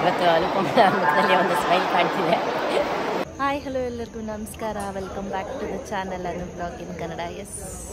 ಇವತ್ತು ಅನುಪಮ ಮುಖದಲ್ಲಿ ಒಂದು ಸ್ಮೈಲ್ ಕಾಣ್ತಿದೆ ಹಾಯ್ ಹಲೋ ಎಲ್ಲರಿಗೂ ನಮಸ್ಕಾರ welcome back to the channel Anu blog in Kannada yes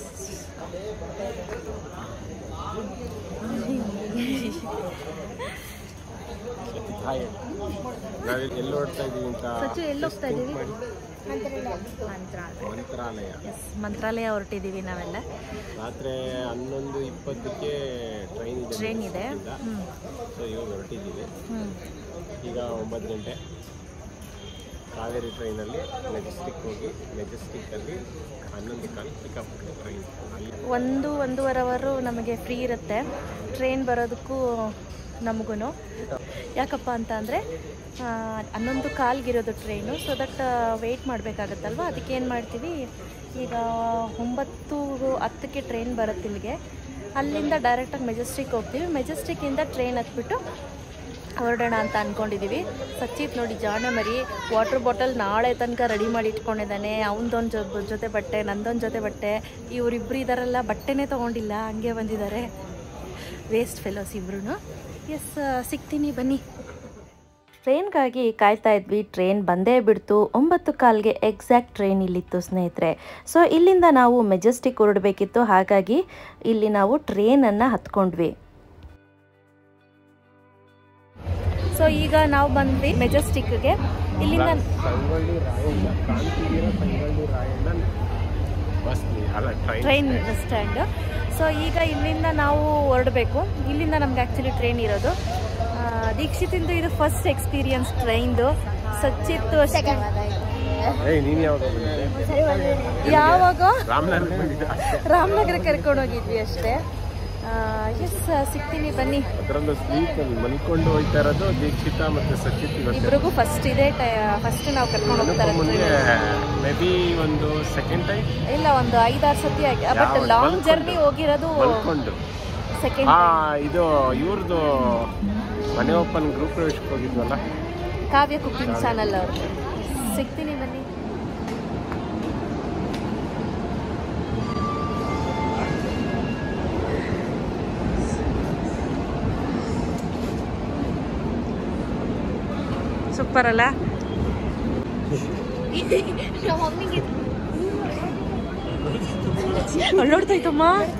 hi ನಾವು ಎಲ್ಲಿ ಓಡ್ತಾ ಇದೀವಿ ಅಂತ ಸಚ್ಚು ಎಲ್ಲಿ ಹೋಗ್ತಾ think ಇದ್ದೀವಿ ಮಾಡಿ ಮಂತ್ರಾಲಯ ಮಂತ್ರಾಲಯ ಎಸ್ ಮಂತ್ರಾಲಯ ಹೊರಟಿದ್ದೀವಿ ನಾವೆಲ್ಲ ರಾತ್ರಿ ಹನ್ನೊಂದು ಇಪ್ಪತ್ತಕ್ಕೆ ಟ್ರೈನ್ ಇದೆ ಟ್ರೈನ್ ಇದೆ ಮೆಜೆಸ್ಟಿಕ್ಕಿಂದ. ಹ್ಞೂ ಸೊ ಇವಾಗ ಹೊರಟಿದ್ದೀವಿ ಹ್ಞೂ ಈಗ ಒಂಬತ್ತು ಗಂಟೆ ಕಾವೇರಿ ಟ್ರೈನಲ್ಲಿ ಮೆಜೆಸ್ಟಿಕ್ ಹೋಗಿ ಮೆಜೆಸ್ಟಿಕ್ಕಲ್ಲಿ ಹನ್ನೊಂದು ಕಾಲು ಪಿಕಪ್ ಟ್ರೈನ್ ಅಲ್ಲಿ ಒಂದು ಒಂದೂವರೆ ಅವರು ನಮಗೆ ಫ್ರೀ ಇರುತ್ತೆ ಟ್ರೈನ್ ಬರೋದಕ್ಕೂ ನಮಗೂ ಯಾಕಪ್ಪ ಅಂತ ಅಂದರೆ ಹನ್ನೊಂದು ಕಾಲ್ಗಿರೋದು ಟ್ರೈನು ಸೊ ದಟ್ ವೆಯ್ಟ್ ಮಾಡಬೇಕಾಗತ್ತಲ್ವ ಅದಕ್ಕೆ ಏನು ಮಾಡ್ತೀವಿ ಈಗ ಒಂಬತ್ತು ಹತ್ತಕ್ಕೆ ಟ್ರೈನ್ ಬರುತ್ತೆ ಇಲ್ಲಿಗೆ ಅಲ್ಲಿಂದ ಡೈರೆಕ್ಟಾಗಿ ಮೆಜೆಸ್ಟಿಕ್ ಹೋಗ್ತೀವಿ ಮೆಜೆಸ್ಟಿಕ್ಕಿಂದ ಟ್ರೈನ್ ಹತ್ಬಿಟ್ಟು ಹೊರಡೋಣ ಅಂತ ಅಂದ್ಕೊಂಡಿದ್ದೀವಿ ಸಚ್ಚಿತ್ ನೋಡಿ ಜಾಣ ಮರಿ ವಾಟರ್ ಬಾಟಲ್ ನಾಳೆ ತನಕ ರೆಡಿ ಮಾಡಿ ಇಟ್ಕೊಂಡಿದ್ದಾನೆ ಅವನದೊಂದು ಜೊ ಜೊತೆ ಬಟ್ಟೆ ನಂದೊಂದು ಜೊತೆ ಬಟ್ಟೆ ಇವರಿಬ್ಬರು ಇದ್ದಾರಲ್ಲ ಬಟ್ಟೆನೇ ತೊಗೊಂಡಿಲ್ಲ ಹಂಗೆ ಬಂದಿದ್ದಾರೆ ವೇಸ್ಟ್ ಫೆಲೋಸ್ ಇಬ್ರು ಎಸ್ ಸಿಗ್ತೀನಿ ಬನ್ನಿ ಟ್ರೈನ್ಗಾಗಿ ಕಾಯ್ತಾ ಇದ್ವಿ ಟ್ರೈನ್ ಬಂದೇ ಬಿಡ್ತು ಒಂಬತ್ತು ಕಾಲ್ಗೆ ಎಕ್ಸಾಕ್ಟ್ ಟ್ರೈನ್ ಇಲ್ಲಿತ್ತು ಸ್ನೇಹಿತರೆ ಸೊ ಇಲ್ಲಿಂದ ನಾವು ಮೆಜೆಸ್ಟಿಕ್ ಹೊರಡಬೇಕಿತ್ತು ಹಾಗಾಗಿ ಇಲ್ಲಿ ನಾವು ಟ್ರೈನನ್ನು ಹತ್ಕೊಂಡ್ವಿ ಸೊ ಈಗ ನಾವು ಬಂದ್ವಿ ಮೆಜೆಸ್ಟಿಕ್ಗೆ ಇಲ್ಲಿಂದ ಸಂಗೊಳ್ಳಿ ರಾಯಣ್ಣ ಕಾಂತಿವೀರ ಸಂಗೊಳ್ಳಿ ರಾಯಣ್ಣ ಬಸ್ ಅಲ್ಲ ಟ್ರೈನ್ ಟ್ರೈನ್ ಸ್ಟ್ಯಾಂಡ್ ಸೊ ಈಗ ಇಲ್ಲಿಂದ ನಾವು ಹೊರಡಬೇಕು ಇಲ್ಲಿಂದ ನಮ್ಗೆ ಆ್ಯಕ್ಚುಲಿ ಟ್ರೈನ್ ಇರೋದು ಆ, ದೀಕ್ಷಿತಿಂದು ಇದು ಫಸ್ಟ್ ಎಕ್ಸ್ಪೀರಿಯನ್ಸ್ ಟ್ರೈನ್ದು ಸಚ್ಚಿತ್ತು ಅಷ್ಟೇ ಏಯ್ ನೀನು ಯಾವಾಗ ಬಂದಿದ್ದೆ ಯಾವಾಗ ರಾಮನಗರ ಬಂದಿದ್ದೆ ಅಷ್ಟೇ ರಾಮನಗರ ಕರ್ಕೊಂಡು ಹೋಗಿದ್ವಿ ಅಷ್ಟೇ ಎಸ್ ಸಿಗ್ತೀನಿ ಬನ್ನಿ ಅದರಲ್ಲೂ ಸ್ಲೀಪಲ್ಲಿ ಮಲ್ಕೊಂಡು ಹೋಗ್ತಾ ಇರೋದು ದೀಕ್ಷಿತ ಮತ್ತೆ ಸಚಿತ್ ಇವತ್ತು ಇಬ್ರಿಗೂ ಫಸ್ಟ್ ಇದೆ ಫಸ್ಟ್ ನಾವು ಕರ್ಕೊಂಡು ಹೋಗ್ತಾ ಇರೋದು ಮುಂದೆ ಮೇ ಬಿ ಒಂದು ಸೆಕೆಂಡ್ ಟೈಮ್ ಇಲ್ಲ ಒಂದು ಐದಾರು ಸತಿ ಆಗಿ ಬಟ್ ಯಾವ- ಲಾಂಗ್ ಮಲ್ಕೊಂಡು. ಜರ್ನಿ ಹೋಗಿರೋದು ಮಲ್ಕೊಂಡು ಸೆಕೆಂಡ್ ಹಾ ಇದು ಇವ್ರದ್ದು ಮನೆ ಓಪನ್ ಗ್ರೂಪ್ ಪ್ರವೇಶಕ್ಕೆ ಹೋಗಿದ್ವಲ್ಲ ಕಾವ್ಯ ಕುಕಿಂಗ್ ಚಾನಲ್ ಅವ್ರದ್ದು ಸಿಗ್ತೀನಿ ಬನ್ನಿ ಸೂಪರ್ ಅಲ್ಲ ಅಳ್ಳೋಡ್ತಾಯ್ತಮ್ಮ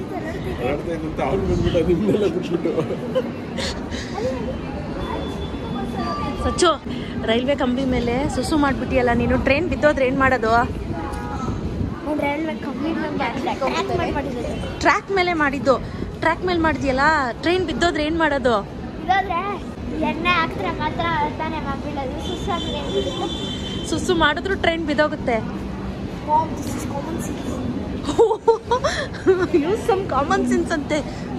ಸಚ್ಚು ರೈಲ್ವೆ ಕಂಬಿ ಮೇಲೆ ಸುಸು ಮಾಡ್ಬಿಟ್ಟಿಯಲ್ಲ ನೀನು ಟ್ರೈನ್ ಬಿದ್ದೋದ್ರೆ ಏನು ಮಾಡೋದು ಟ್ರ್ಯಾಕ್ ಮೇಲೆ ಮಾಡಿದ್ದು ಟ್ರ್ಯಾಕ್ ಮೇಲೆ ಮಾಡಿದ್ಯಲ್ಲ ಟ್ರೈನ್ ಬಿದ್ದೋದ್ರೆ ಏನು ಮಾಡೋದು ಇದಾದ್ರೆ ಎಣ್ಣೆ ಹಾಕಿದ್ರೆ ಮಾತ್ರ ತಾನೇ ಬೀಳೋದು ಸುಸ್ಸಾದ್ರೆ ಸುಸು ಮಾಡಿದ್ರು ಟ್ರೈನ್ ಬಿದ್ದೋಗುತ್ತೆ ಯೂಸ್ ಸಮ್ ಕಾಮನ್ ಸೆನ್ಸ್ ಅಂತೆ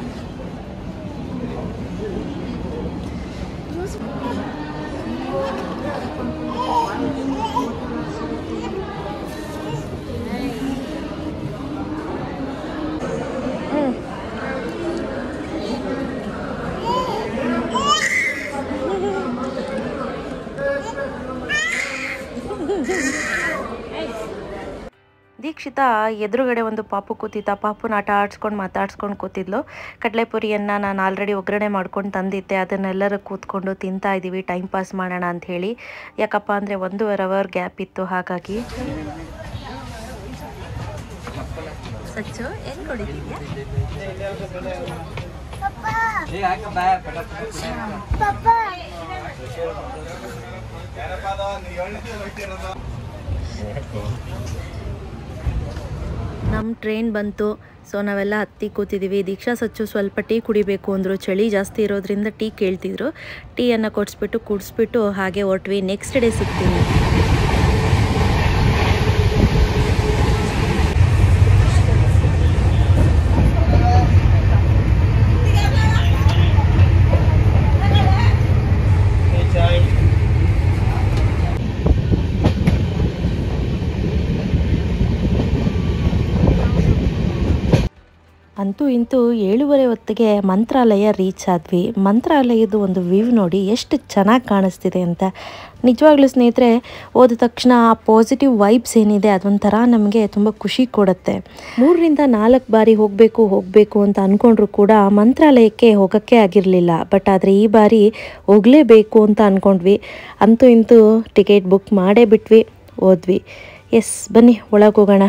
ದೀಕ್ಷಿತ ಎದುರುಗಡೆ ಒಂದು ಪಾಪು ಕೂತಿದ್ದ ಪಾಪುನ ಆಟ ಆಡ್ಸ್ಕೊಂಡು ಮಾತಾಡ್ಸ್ಕೊಂಡು ಕೂತಿದ್ಲು ಕಡಲೆಪುರಿಯನ್ನು ನಾನು ಆಲ್ರೆಡಿ ಒಗ್ಗರಣೆ ಮಾಡ್ಕೊಂಡು ತಂದಿದ್ದೆ ಅದನ್ನೆಲ್ಲರೂ ಕೂತ್ಕೊಂಡು ತಿಂತಾ ಇದ್ದೀವಿ ಟೈಮ್ ಪಾಸ್ ಮಾಡೋಣ ಅಂತ ಹೇಳಿ ಯಾಕಪ್ಪ ಅಂದರೆ ಒಂದೂವರೆ ಅವರ್ ಗ್ಯಾಪ್ ಇತ್ತು ಹಾಗಾಗಿ ಸಚ್ಚು ಏನು ಕೊಡಿದ್ಯಾ ನಮ್ಮ ಟ್ರೈನ್ ಬಂತು ಸೊ ನಾವೆಲ್ಲ ಹತ್ತಿ ಕೂತಿದ್ದೀವಿ ದೀಕ್ಷಾ ಸಚ್ಚು ಸ್ವಲ್ಪ ಟೀ ಕುಡಿಬೇಕು ಅಂದರು ಚಳಿ ಜಾಸ್ತಿ ಇರೋದ್ರಿಂದ ಟೀ ಕೇಳ್ತಿದ್ರು ಟೀಯನ್ನು ಕೊಡಿಸ್ಬಿಟ್ಟು ಕುಡಿಸ್ಬಿಟ್ಟು ಹಾಗೆ ಹೊರಟ್ವಿ ನೆಕ್ಸ್ಟ್ ಡೇ ಸಿಗ್ತೀನಿ ಅಂತೂ ಇಂತೂ ಏಳುವರೆ ಹೊತ್ತಿಗೆ ಮಂತ್ರಾಲಯ ರೀಚ್ ಆದ್ವಿ ಮಂತ್ರಾಲಯದ ಒಂದು ವ್ಯೂ ನೋಡಿ ಎಷ್ಟು ಚೆನ್ನಾಗಿ ಕಾಣಿಸ್ತಿದೆ ಅಂತ ನಿಜವಾಗ್ಲೂ ಸ್ನೇಹಿತರೆ ಹೋದ ತಕ್ಷಣ ಆ ಪಾಸಿಟಿವ್ ವೈಬ್ಸ್ ಏನಿದೆ ಅದೊಂಥರ ನಮಗೆ ತುಂಬ ಖುಷಿ ಕೊಡುತ್ತೆ ಮೂರರಿಂದ ನಾಲ್ಕು ಬಾರಿ ಹೋಗಬೇಕು ಹೋಗಬೇಕು ಅಂತ ಅಂದ್ಕೊಂಡ್ರು ಕೂಡ ಮಂತ್ರಾಲಯಕ್ಕೆ ಹೋಗೋಕ್ಕೆ ಆಗಿರಲಿಲ್ಲ ಬಟ್ ಆದರೆ ಈ ಬಾರಿ ಹೋಗಲೇಬೇಕು ಅಂತ ಅಂದ್ಕೊಂಡ್ವಿ ಅಂತೂ ಇಂತೂ ಟಿಕೆಟ್ ಬುಕ್ ಮಾಡೇ ಬಿಟ್ವಿ ಹೋದ್ವಿ ಎಸ್ ಬನ್ನಿ ಒಳಗೆ ಹೋಗೋಣ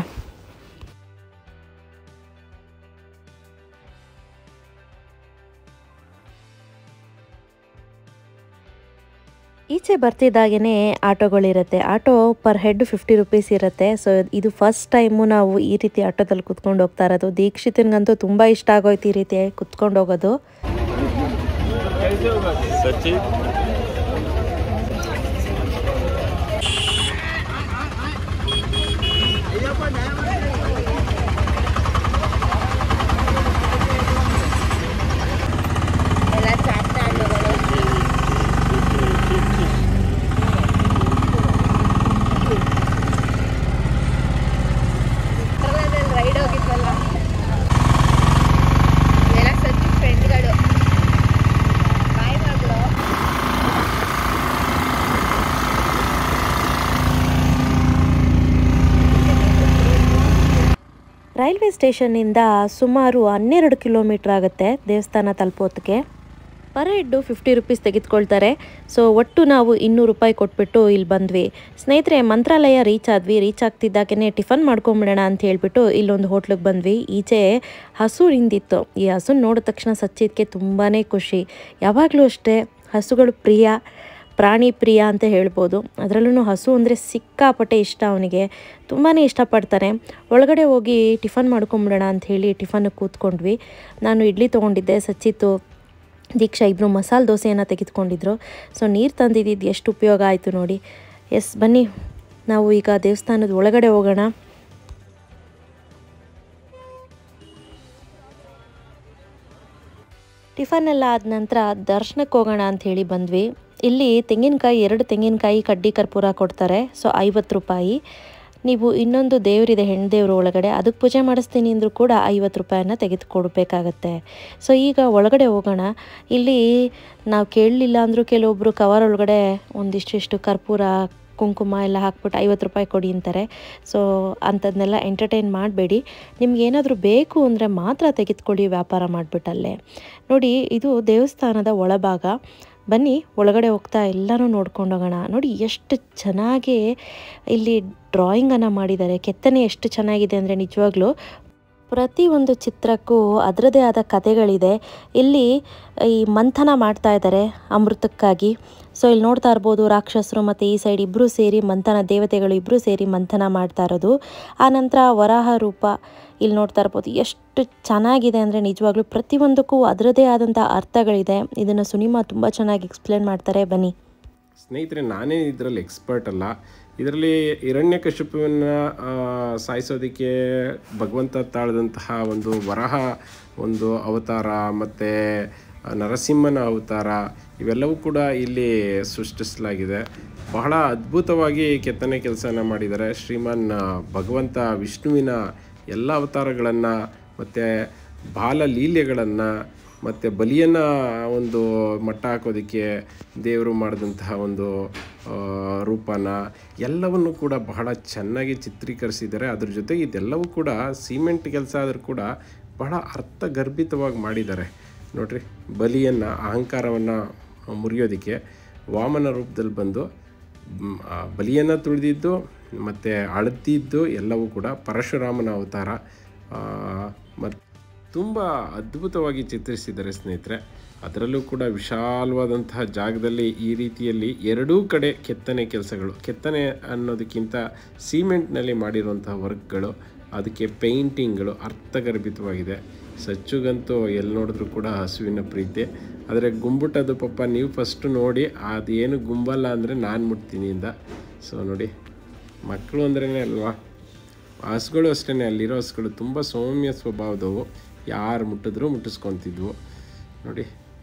ಈಚೆ ಬರ್ತಿದ್ದಾಗೇ ಆಟೋಗಳಿರುತ್ತೆ auto per head fifty rupees ಇರುತ್ತೆ ಸೊ ಇದು ಫಸ್ಟ್ ಟೈಮು ನಾವು ಈ ರೀತಿ ಆಟೋದಲ್ಲಿ ಕುತ್ಕೊಂಡು ಹೋಗ್ತಾ ಇರೋದು ದೀಕ್ಷಿತನಿಗಂತೂ ತುಂಬ ಇಷ್ಟ ಆಗೋಯ್ತು ಈ ರೀತಿ ಕುತ್ಕೊಂಡು ಹೋಗೋದು ಸಚಿನ್ ರೈಡ್ ಹೋಗಿದ್ವಲ್ಲ ಎಲ್ಲ ಸಚ್ಚಿ ಫ್ರೆಂಡ್ಗಳು ಬಾಯ್ ಮಗಳು ರೈಲ್ವೆ ಸ್ಟೇಷನ್ನಿಂದ ಸುಮಾರು ಹನ್ನೆರಡು ಕಿಲೋಮೀಟ್ರ್ ಆಗುತ್ತೆ ದೇವಸ್ಥಾನ ತಲುಪೋದಕ್ಕೆ ಪರ್ ಹೆಡ್ಡು ಫಿಫ್ಟಿ ರುಪೀಸ್ ತೆಗೆದುಕೊಳ್ತಾರೆ ಸೊ ಒಟ್ಟು ನಾವು ಇನ್ನೂರು ರೂಪಾಯಿ ಕೊಟ್ಬಿಟ್ಟು ಇಲ್ಲಿ ಬಂದ್ವಿ ಸ್ನೇಹಿತರೆ ಮಂತ್ರಾಲಯ ರೀಚ್ ಆದ್ವಿ ರೀಚ್ ಆಗ್ತಿದ್ದಾಗೇ ಟಿಫನ್ ಮಾಡ್ಕೊಂಬಿಡೋಣ ಅಂತ ಹೇಳ್ಬಿಟ್ಟು ಇಲ್ಲೊಂದು ಹೋಟ್ಲಿಗೆ ಬಂದ್ವಿ ಈಚೆ ಹಸು ನಿಂದಿತ್ತು ಈ ಹಸು ನೋಡಿದ ತಕ್ಷಣ ಸಚ್ಚಿದ್ಕೆ ತುಂಬಾ ಖುಷಿ ಯಾವಾಗಲೂ ಅಷ್ಟೇ ಹಸುಗಳು ಪ್ರಿಯ ಪ್ರಾಣಿ ಪ್ರಿಯ ಅಂತ ಹೇಳ್ಬೋದು ಅದರಲ್ಲೂ ಹಸು ಅಂದರೆ ಸಿಕ್ಕಾಪಟ್ಟೆ ಇಷ್ಟ ಅವನಿಗೆ ತುಂಬಾ ಇಷ್ಟಪಡ್ತಾನೆ ಒಳಗಡೆ ಹೋಗಿ ಟಿಫನ್ ಮಾಡ್ಕೊಂಬಿಡೋಣ ಅಂತ ಹೇಳಿ ಟಿಫನ್ಗೆ ಕೂತ್ಕೊಂಡ್ವಿ ನಾನು ಇಡ್ಲಿ ತೊಗೊಂಡಿದ್ದೆ ಸಚ್ಚಿತ್ತು ದೀಕ್ಷಾ ಇಬ್ಬರು ಮಸಾಲೆ ದೋಸೆಯನ್ನು ತೆಗೆದುಕೊಂಡಿದ್ರು ಸೊ ನೀರು ತಂದಿದ್ದು ಎಷ್ಟು ಉಪಯೋಗ ಆಯಿತು ನೋಡಿ ಎಸ್ ಬನ್ನಿ ನಾವು ಈಗ ದೇವಸ್ಥಾನದ ಒಳಗಡೆ ಹೋಗೋಣ ಟಿಫನ್ ಎಲ್ಲ ಆದ ನಂತರ ದರ್ಶನಕ್ಕೆ ಹೋಗೋಣ ಅಂತ ಹೇಳಿ ಬಂದ್ವಿ ಇಲ್ಲಿ ತೆಂಗಿನಕಾಯಿ ಎರಡು ತೆಂಗಿನಕಾಯಿ ಕಡ್ಡಿ ಕರ್ಪೂರ ಕೊಡ್ತಾರೆ ಸೊ ಐವತ್ತು ರೂಪಾಯಿ ನೀವು ಇನ್ನೊಂದು ದೇವರಿದೆ ಹೆಣ್ಣು ದೇವರು ಒಳಗಡೆ ಅದಕ್ಕೆ ಪೂಜೆ ಮಾಡಿಸ್ತೀನಿ ಅಂದರೂ ಕೂಡ ಐವತ್ತು ರೂಪಾಯಿನ ತೆಗೆದುಕೊಡ್ಬೇಕಾಗತ್ತೆ ಸೊ ಈಗ ಒಳಗಡೆ ಹೋಗೋಣ ಇಲ್ಲಿ ನಾವು ಕೇಳಲಿಲ್ಲ ಅಂದರೂ ಕೆಲವೊಬ್ಬರು ಕವರ್ ಒಳಗಡೆ ಒಂದಿಷ್ಟಿಷ್ಟು ಕರ್ಪೂರ ಕುಂಕುಮ ಎಲ್ಲ ಹಾಕ್ಬಿಟ್ಟು ಐವತ್ತು ರೂಪಾಯಿ ಕೊಡಿ ಅಂತಾರೆ ಸೊ ಅಂಥದ್ದನ್ನೆಲ್ಲ ಎಂಟರ್ಟೈನ್ ಮಾಡಬೇಡಿ ನಿಮ್ಗೆ ಏನಾದರೂ ಬೇಕು ಅಂದರೆ ಮಾತ್ರ ತೆಗೆದುಕೊಳ್ಳಿ ವ್ಯಾಪಾರ ಮಾಡಿಬಿಟ್ಟಲ್ಲೇ ನೋಡಿ ಇದು ದೇವಸ್ಥಾನದ ಒಳಭಾಗ ಬನ್ನಿ ಒಳಗಡೆ ಹೋಗ್ತಾ ಎಲ್ಲನೂ ನೋಡ್ಕೊಂಡು ಹೋಗೋಣ ನೋಡಿ ಎಷ್ಟು ಚೆನ್ನಾಗಿ ಇಲ್ಲಿ ಡ್ರಾಯಿಂಗನ್ನು ಮಾಡಿದ್ದಾರೆ ಕೆತ್ತನೆ ಎಷ್ಟು ಚೆನ್ನಾಗಿದೆ ಅಂದರೆ ನಿಜವಾಗ್ಲೂ ಪ್ರತಿಯೊಂದು ಚಿತ್ರಕ್ಕೂ ಅದರದೇ ಆದ ಕಥೆಗಳಿದೆ ಇಲ್ಲಿ ಈ ಮಂಥನ ಮಾಡ್ತಾ ಇದ್ದಾರೆ ಅಮೃತಕ್ಕಾಗಿ ಸೊ ಇಲ್ಲಿ ನೋಡ್ತಾ ಇರ್ಬೋದು ರಾಕ್ಷಸರು ಮತ್ತು ಈ ಸೈಡ್ ಇಬ್ಬರು ಸೇರಿ ಮಂಥನ ದೇವತೆಗಳು ಇಬ್ಬರು ಸೇರಿ ಮಂಥನ ಮಾಡ್ತಾ ಇರೋದು ಆನಂತರ ವರಾಹ ರೂಪ ಇಲ್ಲಿ ನೋಡ್ತಾ ಇರ್ಬೋದು ಎಷ್ಟು ಚೆನ್ನಾಗಿದೆ ಅಂದರೆ ನಿಜವಾಗ್ಲೂ ಪ್ರತಿಯೊಂದಕ್ಕೂ ಅದರದೇ ಆದಂಥ ಅರ್ಥಗಳಿದೆ ಇದನ್ನು ಸುನಿಮಾ ತುಂಬ ಚೆನ್ನಾಗಿ ಎಕ್ಸ್ಪ್ಲೇನ್ ಮಾಡ್ತಾರೆ ಬನ್ನಿ ಸ್ನೇಹಿತರೆ ನಾನೇ ಇದರಲ್ಲಿ ಎಕ್ಸ್ಪರ್ಟ್ ಅಲ್ಲ ಇದರಲ್ಲಿ ಹಿರಣ್ಯಕಶಿಪುವನ್ನ ಆ, ಸಾಯಿಸೋದಕ್ಕೆ ಭಗವಂತ ತಾಳದಂತಹ ಒಂದು ವರಹ ಒಂದು ಅವತಾರ ಮತ್ತು ನರಸಿಂಹನ ಅವತಾರ ಇವೆಲ್ಲವೂ ಕೂಡ ಇಲ್ಲಿ ಸೃಷ್ಟಿಸಲಾಗಿದೆ ಬಹಳ ಅದ್ಭುತವಾಗಿ ಕೆತ್ತನೆ ಕೆಲಸನ ಮಾಡಿದ್ದಾರೆ ಶ್ರೀಮಾನ್ ಆ, ಭಗವಂತ ವಿಷ್ಣುವಿನ ಎಲ್ಲ ಅವತಾರಗಳನ್ನು ಮತ್ತು ಬಾಲಲೀಲೆಗಳನ್ನು ಮತ್ತು ಬಲಿಯನ್ನು ಒಂದು ಮಟ್ಟ ಹಾಕೋದಕ್ಕೆ ದೇವರು ಮಾಡಿದಂತಹ ಒಂದು ಆ, ರೂಪನ ಎಲ್ಲವನ್ನು ಕೂಡ ಬಹಳ ಚೆನ್ನಾಗಿ ಚಿತ್ರೀಕರಿಸಿದ್ದಾರೆ ಅದ್ರ ಜೊತೆಗೆ ಇದೆಲ್ಲವೂ ಕೂಡ ಸಿಮೆಂಟ್ ಕೆಲಸ ಆದರೂ ಕೂಡ ಬಹಳ ಅರ್ಥಗರ್ಭಿತವಾಗಿ ಮಾಡಿದ್ದಾರೆ ನೋಡ್ರಿ ಬಲಿಯನ್ನು ಅಹಂಕಾರವನ್ನು ಮುರಿಯೋದಕ್ಕೆ ವಾಮನ ರೂಪದಲ್ಲಿ ಬಂದು ಮ್, ಆ ಬಲಿಯನ್ನು ತುಳಿದಿದ್ದು ಮತ್ತು ಅಳದಿದ್ದು ಎಲ್ಲವೂ ಕೂಡ ಪರಶುರಾಮನ ಅವತಾರ ಮತ್ತು ತುಂಬ ಅದ್ಭುತವಾಗಿ ಚಿತ್ರಿಸಿದ್ದಾರೆ ಸ್ನೇಹಿತರೆ ಅದರಲ್ಲೂ ಕೂಡ ವಿಶಾಲವಾದಂತಹ ಜಾಗದಲ್ಲಿ ಈ ರೀತಿಯಲ್ಲಿ ಎರಡೂ ಕಡೆ ಕೆತ್ತನೆ ಕೆಲಸಗಳು ಕೆತ್ತನೆ ಅನ್ನೋದಕ್ಕಿಂತ ಸಿಮೆಂಟ್ನಲ್ಲಿ ಮಾಡಿರುವಂತಹ ವರ್ಕ್ಗಳು ಅದಕ್ಕೆ ಪೇಂಟಿಂಗ್ಗಳು ಅರ್ಥಗರ್ಭಿತವಾಗಿದೆ ಸಚ್ಚುಗಂತೂ ಎಲ್ಲಿ ನೋಡಿದ್ರೂ ಕೂಡ ಹಸುವಿನ ಪ್ರೀತಿ ಆದರೆ ಗುಂಬುಟದು ಪಾಪ ನೀವು ಫಸ್ಟು ನೋಡಿ ಅದೇನು ಗುಂಬಲ್ಲ ಅಂದರೆ ನಾನು ಮುಟ್ತೀನಿ ಇಂದ ಸೊ ನೋಡಿ ಮಕ್ಕಳು ಅಂದ್ರೇ ಅಲ್ವಾ ಹಸುಗಳು ಅಷ್ಟೇ ಅಲ್ಲಿರೋ ಹಸುಗಳು ತುಂಬ ಸೌಮ್ಯ ಸ್ವಭಾವದವು ಯಾರು ಮುಟ್ಟಿದ್ರೂ ಮುಟ್ಟಿಸ್ಕೊತಿದ್ವು ನೋಡಿ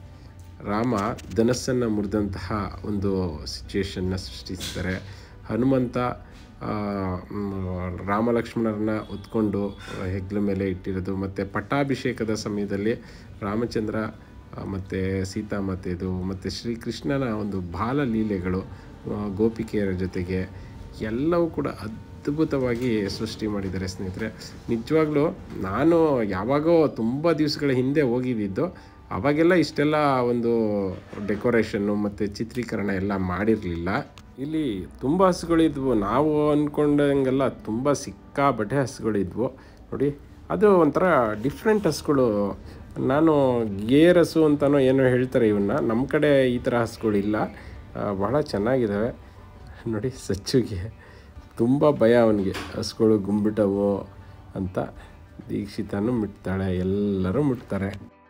ರಾಮ ಧನಸ್ಸನ್ನು ಮುರಿದಂತಹ ಒಂದು ಸಿಚುವೇಶನ್ನ ಸೃಷ್ಟಿಸ್ತಾರೆ ಹನುಮಂತ ಆ, ಮ್, ರಾಮಲಕ್ಷ್ಮಣರನ್ನ ಹೊತ್ಕೊಂಡು ಹೆಗ್ಲ ಮೇಲೆ ಇಟ್ಟಿರೋದು ಮತ್ತು ಪಟ್ಟಾಭಿಷೇಕದ ಸಮಯದಲ್ಲಿ ರಾಮಚಂದ್ರ ಮತ್ತು ಸೀತಾಮಾತೆದು ಮತ್ತು ಶ್ರೀಕೃಷ್ಣನ ಒಂದು ಬಾಲಲೀಲೆಗಳು ಆ, ಗೋಪಿಕೆಯರ ಜೊತೆಗೆ ಎಲ್ಲವೂ ಕೂಡ ಅದ್ಭುತವಾಗಿ ಸೃಷ್ಟಿ ಮಾಡಿದ್ದಾರೆ ಸ್ನೇಹಿತರೆ ನಿಜವಾಗ್ಲೂ ನಾನು ಯಾವಾಗೋ ತುಂಬ ದಿವಸಗಳ ಹಿಂದೆ ಹೋಗಿದ್ದಿದ್ದು ಅವಾಗೆಲ್ಲ ಇಷ್ಟೆಲ್ಲ ಒಂದು ಡೆಕೋರೇಷನ್ನು ಮತ್ತು ಚಿತ್ರೀಕರಣ ಎಲ್ಲ ಮಾಡಿರಲಿಲ್ಲ ಇಲ್ಲಿ ತುಂಬ ಹಸುಗಳಿದ್ವು ನಾವು ಅಂದ್ಕೊಂಡಂಗೆಲ್ಲ ತುಂಬ ಸಿಕ್ಕಾಬಟ್ಟೆ ಹಸುಗಳಿದ್ವು ನೋಡಿ ಅದು ಒಂಥರ ಡಿಫ್ರೆಂಟ್ ಹಸುಗಳು ನಾನು ಗೇರ್ ಹಸು ಅಂತನೋ ಏನೋ ಹೇಳ್ತಾರೆ ಇವನ್ನ ನಮ್ಮ ಕಡೆ ಈ ಥರ ಹಸುಗಳಿಲ್ಲ ಆ, ಬಹಳ ಚೆನ್ನಾಗಿದ್ದಾವೆ ನೋಡಿ ಸಚ್ಚುಗೆ ತುಂಬ ಭಯ ಅವನಿಗೆ ಹಸುಗಳು ಗುಂಬಿಟ್ಟವು ಅಂತ ದೀಕ್ಷಿತನೂ ಮುಟ್ತಾಳೆ ಎಲ್ಲರೂ ಮುಟ್ತಾರೆ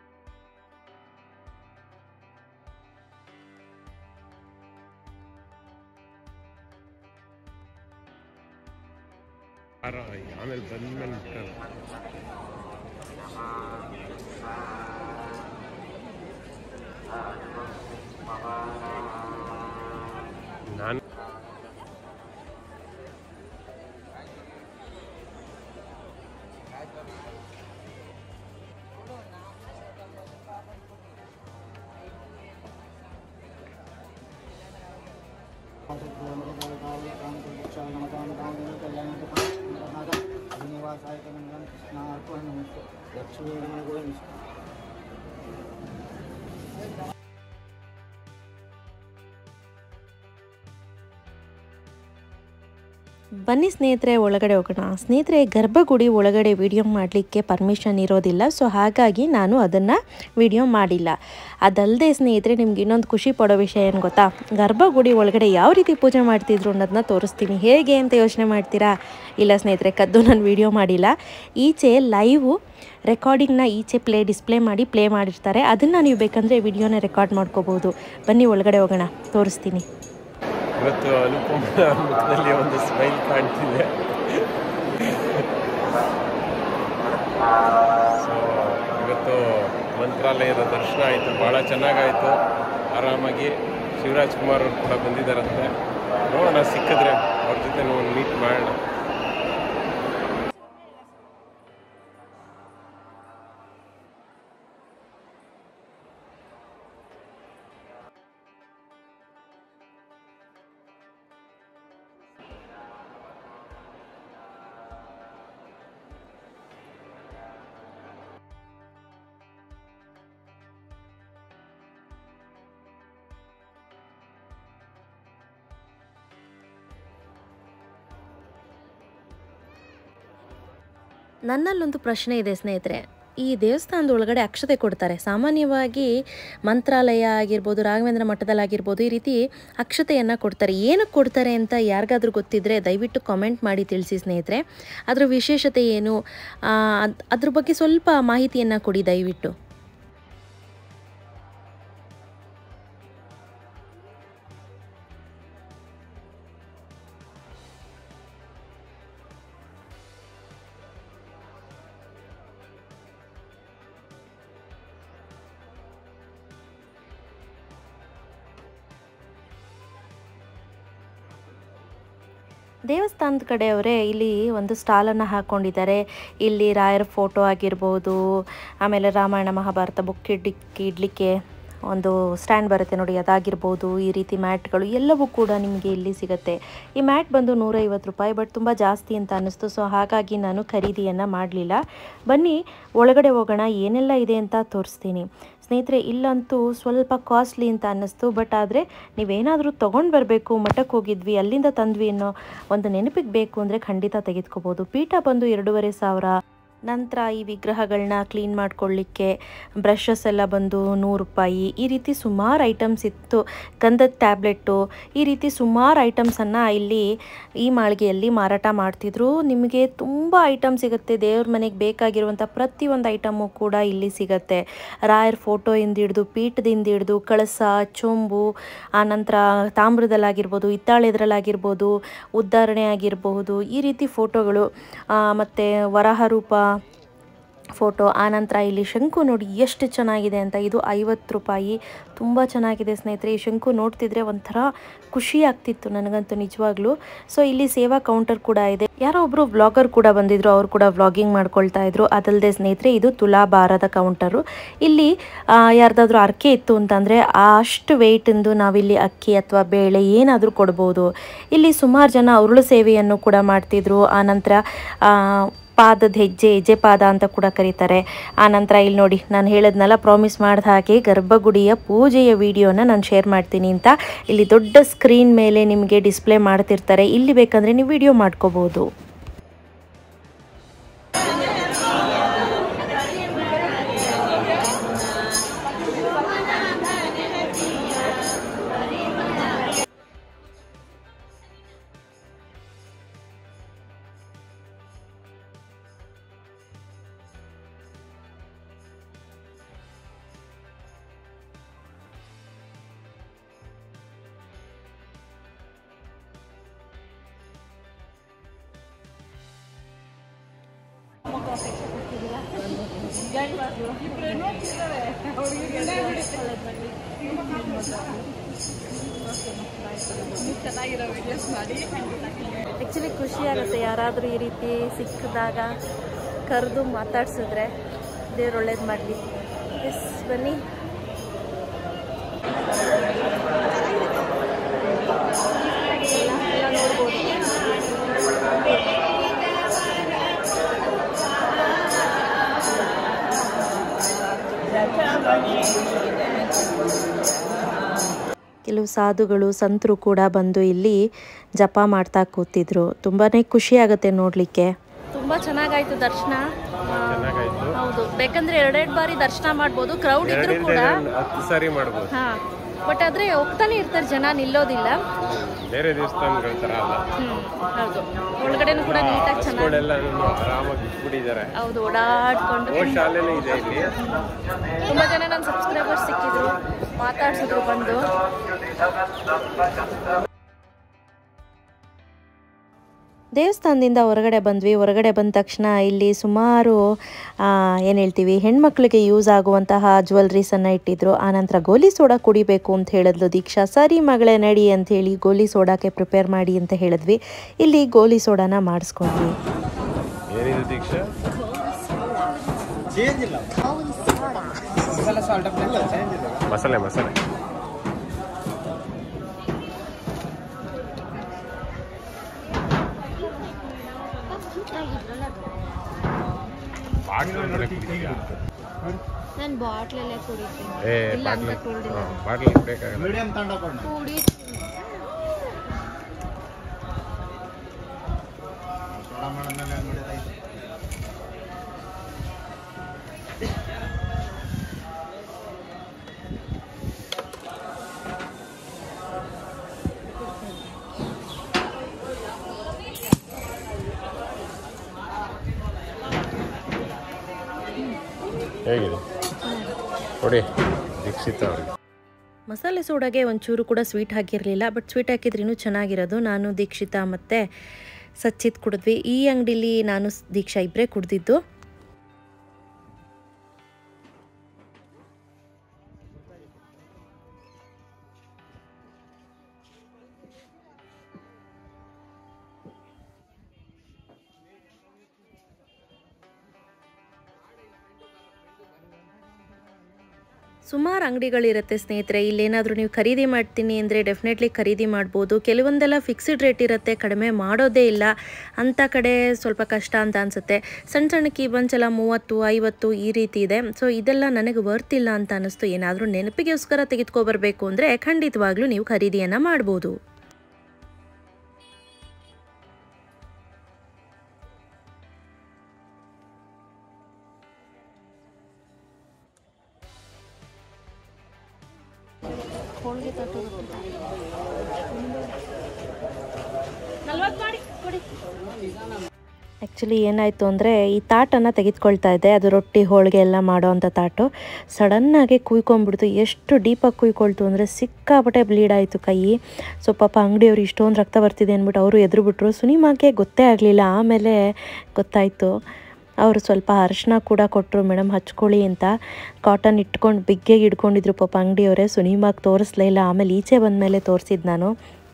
ಆಮೇಲೆ ಬಂದ್ಮೇಲೆ ನಾನು ಬನ್ನಿ ಸ್ನೇಹಿತರೆ ಒಳಗಡೆ ಹೋಗೋಣ ಸ್ನೇಹಿತರೆ ಗರ್ಭಗುಡಿ ಒಳಗಡೆ ವಿಡಿಯೋ ಮಾಡಲಿಕ್ಕೆ ಪರ್ಮಿಷನ್ ಇರೋದಿಲ್ಲ ಸೊ ಹಾಗಾಗಿ ನಾನು ಅದನ್ನು ವಿಡಿಯೋ ಮಾಡಿಲ್ಲ ಅದಲ್ಲದೆ ಸ್ನೇಹಿತರೆ ನಿಮ್ಗೆ ಇನ್ನೊಂದು ಖುಷಿ ಪಡೋ ವಿಷಯ ಏನು ಗೊತ್ತಾ ಗರ್ಭಗುಡಿ ಒಳಗಡೆ ಯಾವ ರೀತಿ ಪೂಜೆ ಮಾಡ್ತಿದ್ರು ಅನ್ನೋದನ್ನ ತೋರಿಸ್ತೀನಿ ಹೇಗೆ ಅಂತ ಯೋಚನೆ ಮಾಡ್ತೀರಾ ಇಲ್ಲ ಸ್ನೇಹಿತರೆ ಕದ್ದು ನಾನು ವಿಡಿಯೋ ಮಾಡಿಲ್ಲ ಈಚೆ ಲೈವು ರೆಕಾರ್ಡಿಂಗ್ನ ಈಚೆ ಪ್ಲೇ ಡಿಸ್ಪ್ಲೇ ಮಾಡಿ ಪ್ಲೇ ಮಾಡಿರ್ತಾರೆ ಅದನ್ನು ನೀವು ಬೇಕಂದರೆ ವಿಡಿಯೋನ ರೆಕಾರ್ಡ್ ಮಾಡ್ಕೋಬೋದು ಬನ್ನಿ ಒಳಗಡೆ ಹೋಗೋಣ ತೋರಿಸ್ತೀನಿ ಇವತ್ತು ಅನುಪಮ ಮುಖದಲ್ಲಿ ಒಂದು ಸ್ಮೈಲ್ ಕಾಣ್ತಿದೆ ಸೊ ಇವತ್ತು ಮಂತ್ರಾಲಯದ ದರ್ಶನ ಆಯಿತು ಭಾಳ ಚೆನ್ನಾಗಾಯಿತು ಆರಾಮಾಗಿ ಶಿವರಾಜ್ ಕುಮಾರ್ ಅವರು ಕೂಡ ಬಂದಿದ್ದಾರಂತೆ ನೋಡೋಣ ಸಿಕ್ಕಿದ್ರೆ ಅವ್ರ ಜೊತೆ ನಾವು ಮೀಟ್ ಮಾಡೋಣ ನನ್ನಲ್ಲೊಂದು ಪ್ರಶ್ನೆ ಇದೆ ಸ್ನೇಹಿತರೆ ಈ ದೇವಸ್ಥಾನದ ಒಳಗಡೆ ಅಕ್ಷತೆ ಕೊಡ್ತಾರೆ ಸಾಮಾನ್ಯವಾಗಿ ಮಂತ್ರಾಲಯ ಆಗಿರ್ಬೋದು ರಾಘವೇಂದ್ರ ಮಠದಲ್ಲಾಗಿರ್ಬೋದು ಈ ರೀತಿ ಅಕ್ಷತೆಯನ್ನು ಕೊಡ್ತಾರೆ ಏನಕ್ಕೆ ಕೊಡ್ತಾರೆ ಅಂತ ಯಾರಿಗಾದ್ರೂ ಗೊತ್ತಿದ್ದರೆ ದಯವಿಟ್ಟು ಕಾಮೆಂಟ್ ಮಾಡಿ ತಿಳಿಸಿ ಸ್ನೇಹಿತರೆ ಅದರ ವಿಶೇಷತೆ ಏನು ಆ, ಅದ್- ಅದ್ರ ಬಗ್ಗೆ ಸ್ವಲ್ಪ ಮಾಹಿತಿಯನ್ನು ಕೊಡಿ ದಯವಿಟ್ಟು ದೇವಸ್ಥಾನದ ಕಡೆಯವರೇ ಇಲ್ಲಿ ಒಂದು ಸ್ಟಾಲನ್ನು ಹಾಕ್ಕೊಂಡಿದ್ದಾರೆ ಇಲ್ಲಿ ರಾಯರ ಫೋಟೋ ಆಗಿರ್ಬೋದು ಆಮೇಲೆ ರಾಮಾಯಣ ಮಹಾಭಾರತ ಬುಕ್ ಇಡ್ಲಿಕ್ಕೆ ಇಡಲಿಕ್ಕೆ ಒಂದು ಸ್ಟ್ಯಾಂಡ್ ಬರುತ್ತೆ ನೋಡಿ ಅದಾಗಿರ್ಬೋದು ಈ ರೀತಿ ಮ್ಯಾಟ್ಗಳು ಎಲ್ಲವೂ ಕೂಡ ನಿಮಗೆ ಇಲ್ಲಿ ಸಿಗುತ್ತೆ ಈ ಮ್ಯಾಟ್ ಬಂದು ನೂರೈವತ್ತು ರೂಪಾಯಿ ಬಟ್ ತುಂಬ ಜಾಸ್ತಿ ಅಂತ ಅನ್ನಿಸ್ತು ಸೊ ಹಾಗಾಗಿ ನಾನು ಖರೀದಿಯನ್ನು ಮಾಡಲಿಲ್ಲ ಬನ್ನಿ ಒಳಗಡೆ ಹೋಗೋಣ ಏನೆಲ್ಲ ಇದೆ ಅಂತ ತೋರಿಸ್ತೀನಿ ಸ್ನೇಹಿತರೆ ಇಲ್ಲಂತೂ ಸ್ವಲ್ಪ ಕಾಸ್ಟ್ಲಿ ಅಂತ ಅನ್ನಿಸ್ತು ಬಟ್ ಆದರೆ ನೀವೇನಾದರೂ ತೊಗೊಂಡು ಬರಬೇಕು ಮಠಕ್ಕೆ ಹೋಗಿದ್ವಿ ಅಲ್ಲಿಂದ ತಂದ್ವಿ ಅನ್ನೋ ಒಂದು ನೆನಪಿಗೆ ಬೇಕು ಅಂದರೆ ಖಂಡಿತ ತೆಗೆದುಕೋಬೋದು ಪೀಠ ಬಂದು ಎರಡೂವರೆ ಸಾವಿರ ನಂತರ ಈ ವಿಗ್ರಹಗಳನ್ನ ಕ್ಲೀನ್ ಮಾಡ್ಕೊಳ್ಳಿಕ್ಕೆ ಬ್ರಷಸ್ ಎಲ್ಲ ಬಂದು ನೂರು ರೂಪಾಯಿ ಈ ರೀತಿ ಸುಮಾರು ಐಟಮ್ಸ್ ಇತ್ತು ಗಂಧದ ಟ್ಯಾಬ್ಲೆಟ್ಟು ಈ ರೀತಿ ಸುಮಾರು ಐಟಮ್ಸನ್ನು ಇಲ್ಲಿ ಈ ಮಾಳಿಗೆಯಲ್ಲಿ ಮಾರಾಟ ಮಾಡ್ತಿದ್ರು ನಿಮಗೆ ತುಂಬ ಐಟಮ್ ಸಿಗುತ್ತೆ ದೇವ್ರ ಮನೆಗೆ ಬೇಕಾಗಿರುವಂಥ ಪ್ರತಿಯೊಂದು ಐಟಮು ಕೂಡ ಇಲ್ಲಿ ಸಿಗುತ್ತೆ ರಾಯರ್ ಫೋಟೋಯಿಂದ ಹಿಡಿದು ಪೀಠದಿಂದ ಹಿಡಿದು ಕಳಸ ಚೊಂಬು ಆನಂತರ ತಾಮ್ರದಲ್ಲಾಗಿರ್ಬೋದು ಹಿತ್ತಾಳೆದ್ರಲ್ಲಾಗಿರ್ಬೋದು ಉದ್ಧಾರಣೆ ಆಗಿರಬಹುದು ಈ ರೀತಿ ಫೋಟೋಗಳು ಮತ್ತು ವರಾಹ ರೂಪ ಫೋಟೋ ಆನಂತರ ಇಲ್ಲಿ ಶಂಕು ನೋಡಿ ಎಷ್ಟು ಚೆನ್ನಾಗಿದೆ ಅಂತ ಇದು ಐವತ್ತು ರೂಪಾಯಿ ತುಂಬ ಚೆನ್ನಾಗಿದೆ ಸ್ನೇಹಿತರೆ ಈ ಶಂಕು ನೋಡ್ತಿದ್ರೆ ಒಂಥರ ಖುಷಿ ಆಗ್ತಿತ್ತು ನನಗಂತೂ ನಿಜವಾಗ್ಲೂ ಸೊ ಇಲ್ಲಿ ಸೇವಾ ಕೌಂಟರ್ ಕೂಡ ಇದೆ ಯಾರೋ ಒಬ್ರು ವ್ಲಾಗರ್ ಕೂಡ ಬಂದಿದ್ರು ಅವ್ರು ಕೂಡ ವ್ಲಾಗಿಂಗ್ ಮಾಡ್ಕೊಳ್ತಾ ಇದ್ರು ಅದಲ್ಲದೆ ಸ್ನೇಹಿತರೆ ಇದು ತುಲಾಭಾರದ ಕೌಂಟರು ಇಲ್ಲಿ ಆ, ಯಾರ್ದಾದ್ರೂ ಅರ್ಕೆ ಇತ್ತು ಅಂತಂದರೆ ಅಷ್ಟು ವೆಯ್ಟಿಂದು ನಾವಿಲ್ಲಿ ಅಕ್ಕಿ ಅಥವಾ ಬೇಳೆ ಏನಾದರೂ ಕೊಡ್ಬೋದು ಇಲ್ಲಿ ಸುಮಾರು ಜನ ಉರುಳು ಸೇವೆಯನ್ನು ಕೂಡ ಮಾಡ್ತಿದ್ರು ಆನಂತರ ಆ, ಪಾದದ ಹೆಜ್ಜೆ ಹೆಜ್ಜೆ ಪಾದ ಅಂತ ಕೂಡ ಕರೀತಾರೆ ಆನಂತರ ಇಲ್ಲಿ ನೋಡಿ ನಾನು ಹೇಳದ್ನೆಲ್ಲ ಪ್ರಾಮಿಸ್ ಮಾಡಿದ ಹಾಗೆ ಗರ್ಭಗುಡಿಯ ಪೂಜೆಯ ವಿಡಿಯೋನ ನಾನು ಶೇರ್ ಮಾಡ್ತೀನಿ ಅಂತ ಇಲ್ಲಿ ದೊಡ್ಡ ಸ್ಕ್ರೀನ್ ಮೇಲೆ ನಿಮಗೆ ಡಿಸ್ಪ್ಲೇ ಮಾಡ್ತಿರ್ತಾರೆ ಇಲ್ಲಿ ಬೇಕಂದರೆ ನೀವು ವಿಡಿಯೋ ಮಾಡ್ಕೋಬೋದು ಆ್ಯಕ್ಚುಲಿ ಖುಷಿ ಆಗುತ್ತೆ ಯಾರಾದರೂ ಈ ರೀತಿ ಸಿಕ್ಕಿದಾಗ ಕರೆದು ಮಾತಾಡ್ಸಿದ್ರೆ ದೇವ್ರು ಒಳ್ಳೇದು ಮಾಡಲಿ ಎಸ್ ಬನ್ನಿ ಎಲ್ಲ ನೋಡ್ಬೋದು ಕೆಲವು ಸಾಧುಗಳು ಸಂತರು ಕೂಡ ಬಂದು ಇಲ್ಲಿ ಜಪ ಮಾಡ್ತಾ ಕೂತಿದ್ರು ತುಂಬಾ ಖುಷಿ ಆಗುತ್ತೆ ನೋಡಲಿಕ್ಕೆ ತುಂಬ ಚೆನ್ನಾಗಾಯ್ತು ದರ್ಶನ ಚೆನ್ನಾಗಾಯ್ತು ಹೌದು ಬೇಕಂದ್ರೆ ಎರಡೆರಡು ಬಾರಿ ದರ್ಶನ ಮಾಡ್ಬೋದು ಕ್ರೌಡ್ ಇದ್ರು ಕೂಡ ಹತ್ತು ಸಾರಿ ಮಾಡ್ಬೋದು ಹಾ ಬಟ್ ಆದ್ರೆ ಹೋಗ್ತಾನೆ ಇರ್ತಾರೆ ಜನ ನಿಲ್ಲೋದಿಲ್ಲ ಬೇರೆ ದೇವಸ್ಥಾನಗಳ ಥರ ಅಲ್ಲ ಹ್ಮ್ ಹೌದು ಒಳಗಡೆನೂ ಕೂಡ ನೀಟಾಗಿ ಚೆನ್ನಾಗಿ ಸ್ಕೂಲೆಲ್ಲ ಆರಾಮಾಗಿ ಬಿಟ್ಬಿಟ್ಟಿದ್ದಾರೆ ಹೌದು ಓಡಾಡ್ಕೊಂಡು ಓ ಶಾಲೆನೂ ಇದೆ ಇಲ್ಲಿ ತುಂಬಾ ಜನ ನನ್ನ ಸಬ್ಸ್ಕ್ರೈಬರ್ಸ್ ಸಿಕ್ಕಿದ್ರು ಮಾತಾಡ್ಸಿದ್ರು ಬಂದು ದೇವಸ್ಥಾನದಿಂದ ಹೊರಗಡೆ ಬಂದ್ವಿ ಹೊರಗಡೆ ಬಂದ ತಕ್ಷಣ ಇಲ್ಲಿ ಸುಮಾರು ಏನು ಹೇಳ್ತೀವಿ ಹೆಣ್ಮಕ್ಳಿಗೆ ಯೂಸ್ ಆಗುವಂತಹ ಜ್ಯುವೆಲ್ರೀಸನ್ನು ಇಟ್ಟಿದ್ರು ಆನಂತರ ಗೋಲಿ ಸೋಡಾ ಕುಡಿಬೇಕು ಅಂತ ಹೇಳಿದ್ಲು ದೀಕ್ಷಾ ಸರಿ ಮಗಳೇ ನಡಿ ಅಂತ ಹೇಳಿ ಗೋಲಿ ಸೋಡಾಕ್ಕೆ ಪ್ರಿಪೇರ್ ಮಾಡಿ ಅಂತ ಹೇಳಿದ್ವಿ ಇಲ್ಲಿ ಗೋಲಿ ಸೋಡಾನ ಮಾಡಿಸ್ಕೊಂಡ್ವಿ ಏನಿದೆ ದೀಕ್ಷಾ ಮಸಾಲೆ ಮಸಾಲೆ ಬಾಟ್ಲಲ್ಲೇ ಕುಡಿತೀಯಾ? ನಾನು ಬಾಟ್ಲಲ್ಲೇ ಕುಡಿತೀನಿ ಏ ಇಲ್ಲ ಅಂತ ಬಾಟ್ಲ್ ಕುಡ್ದಿಲ್ಲ. ಬಾಟ್ಲ್ ಕುಡಿಯೋಕ್ಕಾಗಲ್ಲ ಕುಡಿ ಹೇಗಿದೆ ಕೊಡಿ ದೀಕ್ಷಿತ ಅವ್ರಿಗೆ ಮಸಾಲೆ ಸೋಡಾಗೆ ಒಂಚೂರು ಕೂಡ ಸ್ವೀಟ್ ಹಾಕಿರಲಿಲ್ಲ ಬಟ್ ಸ್ವೀಟ್ ಹಾಕಿದ್ರೂ ಇನ್ನೂ ಚೆನ್ನಾಗಿರೋದು ನಾನು ದೀಕ್ಷಿತಾ ಮತ್ತು ಸಚ್ಚಿತ್ ಕುಡಿದ್ವಿ ಈ ಅಂಗಡಿಲಿ ನಾನು ಸ್- ದೀಕ್ಷಾ ಇಬ್ಬರೇ ಕುಡ್ದಿದ್ದು ಸುಮಾರು ಅಂಗಡಿಗಳಿರುತ್ತೆ ಸ್ನೇಹಿತರೆ ಇಲ್ಲೇನಾದರೂ ನೀವು ಖರೀದಿ ಮಾಡ್ತೀನಿ ಅಂದರೆ ಡೆಫಿನೆಟ್ಲಿ ಖರೀದಿ ಮಾಡ್ಬೋದು ಕೆಲವೊಂದೆಲ್ಲ ಫಿಕ್ಸ್ಡ್ ರೇಟ್ ಇರುತ್ತೆ ಕಡಿಮೆ ಮಾಡೋದೇ ಇಲ್ಲ ಅಂಥ ಕಡೆ ಸ್ವಲ್ಪ ಕಷ್ಟ ಅಂತ ಅನಿಸುತ್ತೆ ಸಣ್ಣ ಸಣ್ಣ ಕೀಬನ್ಸ್ ಎಲ್ಲ ಮೂವತ್ತು ಐವತ್ತು ಈ ರೀತಿ ಇದೆ ಸೊ ಇದೆಲ್ಲ ನನಗೆ ವರ್ತಿಲ್ಲ ಅಂತ ಅನ್ನಿಸ್ತು ಏನಾದರೂ ನೆನಪಿಗೋಸ್ಕರ ತೆಗೆದುಕೊಬರ್ಬೇಕು ಅಂದರೆ ಖಂಡಿತವಾಗ್ಲೂ ನೀವು ಖರೀದಿಯನ್ನು ಮಾಡ್ಬೋದು ಆ್ಯಕ್ಚುಲಿ ಏನಾಯಿತು ಅಂದರೆ ಈ ತಾಟನ್ನು ತೆಗೆದುಕೊಳ್ತಾ ಇದ್ದೆ ಅದು ರೊಟ್ಟಿ ಹೋಳಿಗೆ ಎಲ್ಲ ಮಾಡೋ ಅಂಥ ತಾಟು ಸಡನ್ನಾಗಿ ಕುಯ್ಕೊಂಡ್ಬಿಡ್ತು ಎಷ್ಟು ಡೀಪಾಗಿ ಕುಯ್ಕೊಳ್ತು ಅಂದರೆ ಸಿಕ್ಕಾಪಟ್ಟೆ ಬ್ಲೀಡ್ ಆಯಿತು ಕೈ ಸೊ ಪಾಪ ಅಂಗಡಿಯವರು ಇಷ್ಟೊಂದು ರಕ್ತ ಬರ್ತಿದೆ ಅಂದ್ಬಿಟ್ಟು ಅವರು ಎದುರು ಬಿಟ್ರು ಸುನಿಮಾಗೆ ಗೊತ್ತೇ ಆಗಲಿಲ್ಲ ಆಮೇಲೆ ಗೊತ್ತಾಯಿತು ಅವರು ಸ್ವಲ್ಪ ಅರಿಶಿನ ಕೂಡ ಕೊಟ್ಟರು ಮೇಡಮ್ ಹಚ್ಕೊಳ್ಳಿ ಅಂತ ಕಾಟನ್ ಇಟ್ಕೊಂಡು ಬಿಗ್ಗೆಗೆ ಹಿಡ್ಕೊಂಡಿದ್ರು ಪಾಪ ಅಂಗಡಿಯವರೇ ಸುನಿಮಾಗಿ ತೋರಿಸ್ಲೇ ಇಲ್ಲ ಆಮೇಲೆ ಈಚೆ ಬಂದಮೇಲೆ ತೋರಿಸಿದ್ದು ನಾನು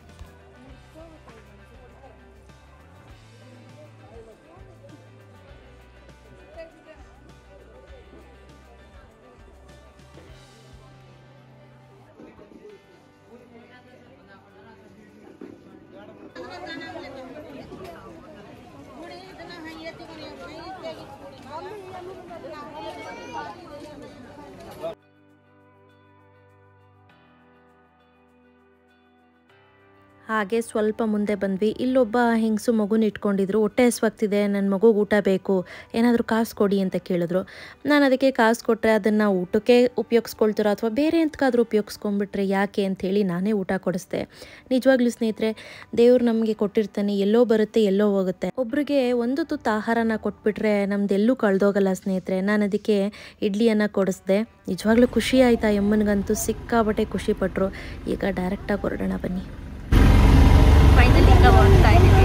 ಹಾಗೆ ಸ್ವಲ್ಪ ಮುಂದೆ ಬಂದ್ವಿ ಇಲ್ಲೊಬ್ಬ ಹೆಂಗಸು ಮಗುನ ಇಟ್ಕೊಂಡಿದ್ರು ಹೊಟ್ಟೆ ಹಸ್ವಾಗ್ತಿದೆ ನನ್ನ ಮಗುಗೆ ಊಟ ಬೇಕು ಏನಾದರೂ ಕಾಸು ಕೊಡಿ ಅಂತ ಕೇಳಿದ್ರು ನಾನು ಅದಕ್ಕೆ ಕಾಸು ಕೊಟ್ಟರೆ ಅದನ್ನು ಊಟಕ್ಕೆ ಉಪಯೋಗಿಸ್ಕೊಳ್ತಾರೋ ಅಥವಾ ಬೇರೆ ಎಂತಕ್ಕಾದ್ರೂ ಉಪಯೋಗಿಸ್ಕೊಂಡ್ಬಿಟ್ರೆ ಯಾಕೆ ಅಂಥೇಳಿ ನಾನೇ ಊಟ ಕೊಡಿಸ್ದೆ ನಿಜವಾಗ್ಲೂ ಸ್ನೇಹಿತರೆ ದೇವ್ರು ನಮಗೆ ಕೊಟ್ಟಿರ್ತಾನೆ ಎಲ್ಲೋ ಬರುತ್ತೆ ಎಲ್ಲೋ ಹೋಗುತ್ತೆ ಒಬ್ರಿಗೆ ಒಂದು ತುತ್ತು ಆಹಾರನ ಕೊಟ್ಬಿಟ್ರೆ ನಮ್ದೆಲ್ಲೂ ಕಳೆದೋಗಲ್ಲ ಸ್ನೇಹಿತರೆ ನಾನು ಅದಕ್ಕೆ ಇಡ್ಲಿಯನ್ನು ಕೊಡಿಸ್ದೆ ನಿಜವಾಗ್ಲೂ ಖುಷಿ ಆಯ್ತಾ ಎಮ್ಮನಿಗಂತೂ ಸಿಕ್ಕಾಬಟ್ಟೆ ಖುಷಿ ಪಟ್ಟರು ಈಗ ಡೈರೆಕ್ಟಾಗಿ ಹೊರಡೋಣ ಬನ್ನಿ ಫೈನಲಿ ಈಗ ಹೊರಡ್ತಾ ಇದ್ದೀವಿ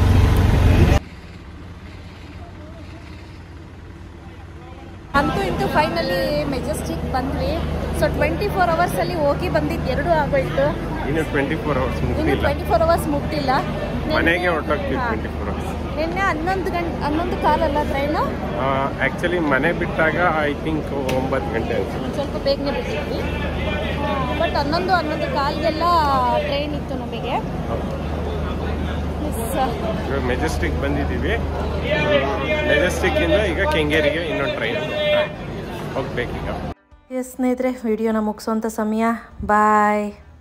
ಅಂತೂ ಇಂತೂ ಫೈನಲಿ ಮೆಜೆಸ್ಟಿಕ್ ಬಂದ್ವಿ ಸೊ ಟ್ವೆಂಟಿ ಫೋರ್ ಅವರ್ಸಲ್ಲಿ ಹೋಗಿ ಬಂದಿದ್ದು ಎರಡು ಆಗೋಯ್ತು ಇನ್ನು ಟ್ವೆಂಟಿ ಫೋರ್ ಅವರ್ಸ್ ಇನ್ನು ಮುಗಿದಿಲ್ಲ ಟ್ವೆಂಟಿ ಫೋರ್ ಅವರ್ಸ್ ಮುಗ್ದಿಲ್ಲ ಮನೆಗೆ ಹೊರಟೋಗ್ತೀವಿ ಹಾ. ಟ್ವೆಂಟಿ ಫೋರ್ ಅವರ್ಸ್ ನಿನ್ನೆ ಹನ್ನೊಂದು ಗಂಟೆ ಹನ್ನೊಂದು ಕಾಲಲ್ಲ ಟ್ರೈನು ಆ್ಯಕ್ಚುಲಿ ಮನೆ ಬಿಟ್ಟಾಗ ಐ ಥಿಂಕ್ ಒಂಬತ್ತು ಗಂಟೆ ಅನ್ಸುತ್ತೆ ಸ್ವಲ್ಪ ಬೇಗನೆ ಬಿಟ್ಟಿದ್ವಿ ಬಟ್ ಹನ್ನೊಂದು ಹನ್ನೊಂದು ಕಾಲ್ಗೆಲ್ಲ ಟ್ರೈನ್ ಇತ್ತು ನಮಗೆ ಮಿಸ್ ಇವಾಗ ಮೆಜೆಸ್ಟಿಕ್ ಬಂದಿದ್ದೀವಿ ಮೆಜೆಸ್ಟಿಕ್ಕಿಂದ ಈಗ ಕೆಂಗೇರಿಗೆ ಇನ್ನೊಂದು ಟ್ರೈನ್ ಹೋಗ್ಬೇಕೀಗ ಎಸ್ ಸ್ನೇಹಿತರೆ ವಿಡಿಯೋನ ಮುಗಿಸೋಂಥ ಸಮಯ ಬಾಯ್